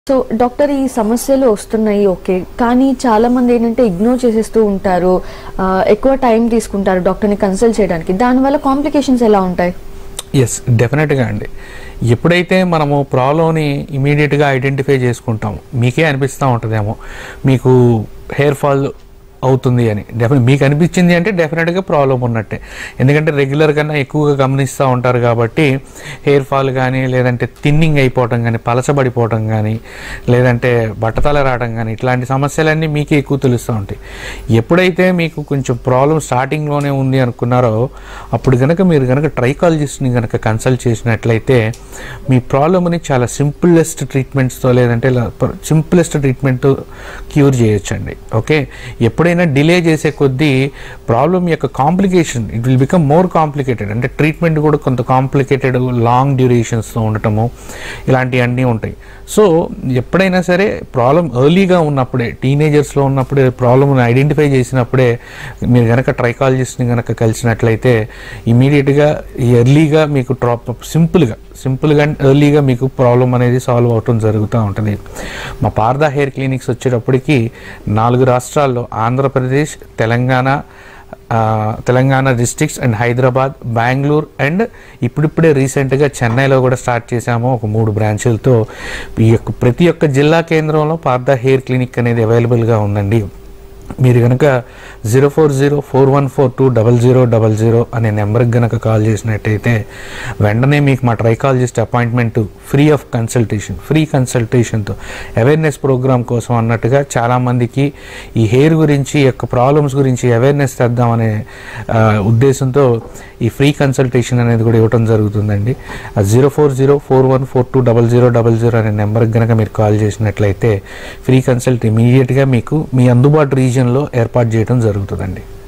so doctor ఈ సమస్యలు వస్తున్నాయి ఓకే కానీ చాలా మంది ఏంటంటే ఇగ్నోర్ చేసేస్తూ ఉంటారు ఆ, ఎక్కువ టైం తీసుకుంటారు డాక్టర్ని కన్సల్ట్ చేయడానికి దానివల్ల కాంప్లికేషన్స్ ఎలా ఉంటాయి ఎస్ డెఫినెట్గా అండి ఎప్పుడైతే మనము ప్రాబ్లమ్ని ఇమీడియట్గా ఐడెంటిఫై చేసుకుంటాము మీకే అనిపిస్తూ ఉంటుందేమో మీకు హెయిర్ ఫాల్ అవుతుంది అని డెఫినెట్ మీకు అనిపించింది అంటే డెఫినెట్గా ప్రాబ్లం ఉన్నట్టే ఎందుకంటే రెగ్యులర్ కన్నా ఎక్కువగా గమనిస్తూ ఉంటారు కాబట్టి హెయిర్ ఫాల్ కానీ లేదంటే థిన్నింగ్ అయిపోవటం కానీ పలచబడిపోవటం కానీ లేదంటే బట్టతల రావడం కానీ ఇట్లాంటి సమస్యలన్నీ మీకే ఎక్కువ తెలుస్తూ ఉంటాయి ఎప్పుడైతే మీకు కొంచెం ప్రాబ్లం స్టార్టింగ్లోనే ఉంది అనుకున్నారో అప్పుడు కనుక మీరు కనుక ట్రైకాలజిస్ట్ని కనుక కన్సల్ట్ చేసినట్లయితే మీ ప్రాబ్లమ్ని చాలా సింపులెస్ట్ ట్రీట్మెంట్స్తో లేదంటే సింపులెస్ట్ ట్రీట్మెంట్ క్యూర్ చేయొచ్చండి ఓకే ఎప్పుడైనా డిలే చేసే కొద్దీ ప్రాబ్లం యొక్క complication it will become more complicated అంటే ట్రీట్మెంట్ కూడా కొంత కాంప్లికేటెడ్ లాంగ్ డ్యూరేషన్స్తో ఉండటము ఇలాంటివన్నీ ఉంటాయి సో ఎప్పుడైనా సరే ప్రాబ్లం ఎర్లీగా ఉన్నప్పుడే టీనేజర్స్లో ఉన్నప్పుడే ప్రాబ్లమ్ని ఐడెంటిఫై చేసినప్పుడే మీరు కనుక ట్రైకాలజిస్ట్ని కనుక కలిసినట్లయితే ఇమీడియట్గా ఎర్లీగా మీకు డ్రాప్ సింపుల్గా సింపుల్గా అండ్ ఎర్లీగా మీకు ప్రాబ్లం అనేది సాల్వ్ అవటం జరుగుతూ ఉంటుంది మా పారదా హెయిర్ క్లినిక్స్ వచ్చేటప్పటికి నాలుగు రాష్ట్రాల్లో ఆంధ్రప్రదేశ్ తెలంగాణ ఆ, Telangana districts and Hyderabad Bengaluru and ఇప్పుడిప్పుడే రీసెంట్గా చెన్నైలో కూడా స్టార్ట్ చేశాము ఒక మూడు బ్రాంచులతో ఈ యొక్క ప్రతి ఒక్క జిల్లా కేంద్రంలో పార్దా హెయిర్ క్లినిక్ అనేది అవైలబుల్గా ఉందండి మీరు కనుక zero four zero four one four two double zero double zero అనే నెంబర్కి కనుక కాల్ చేసినట్టయితే వెంటనే మీకు మా trichologist appointment free of consultation free కన్సల్టేషన్తో అవేర్నెస్ ప్రోగ్రామ్ కోసం అన్నట్టుగా చాలామందికి ఈ హెయిర్ గురించి ఈ యొక్క ప్రాబ్లమ్స్ గురించి అవేర్నెస్ తెద్దామనే ఆ, ఉద్దేశంతో ఈ ఫ్రీ కన్సల్టేషన్ అనేది కూడా ఇవ్వడం జరుగుతుందండి zero four zero four one four two double zero double zero అనే నెంబర్కి కనుక మీరు కాల్ చేసినట్లయితే ఫ్రీ కన్సల్ట్ ఇమీడియట్గా మీకు మీ అందుబాటు రీజియన్లో ఏర్పాటు చేయడం జరుగుతుందండి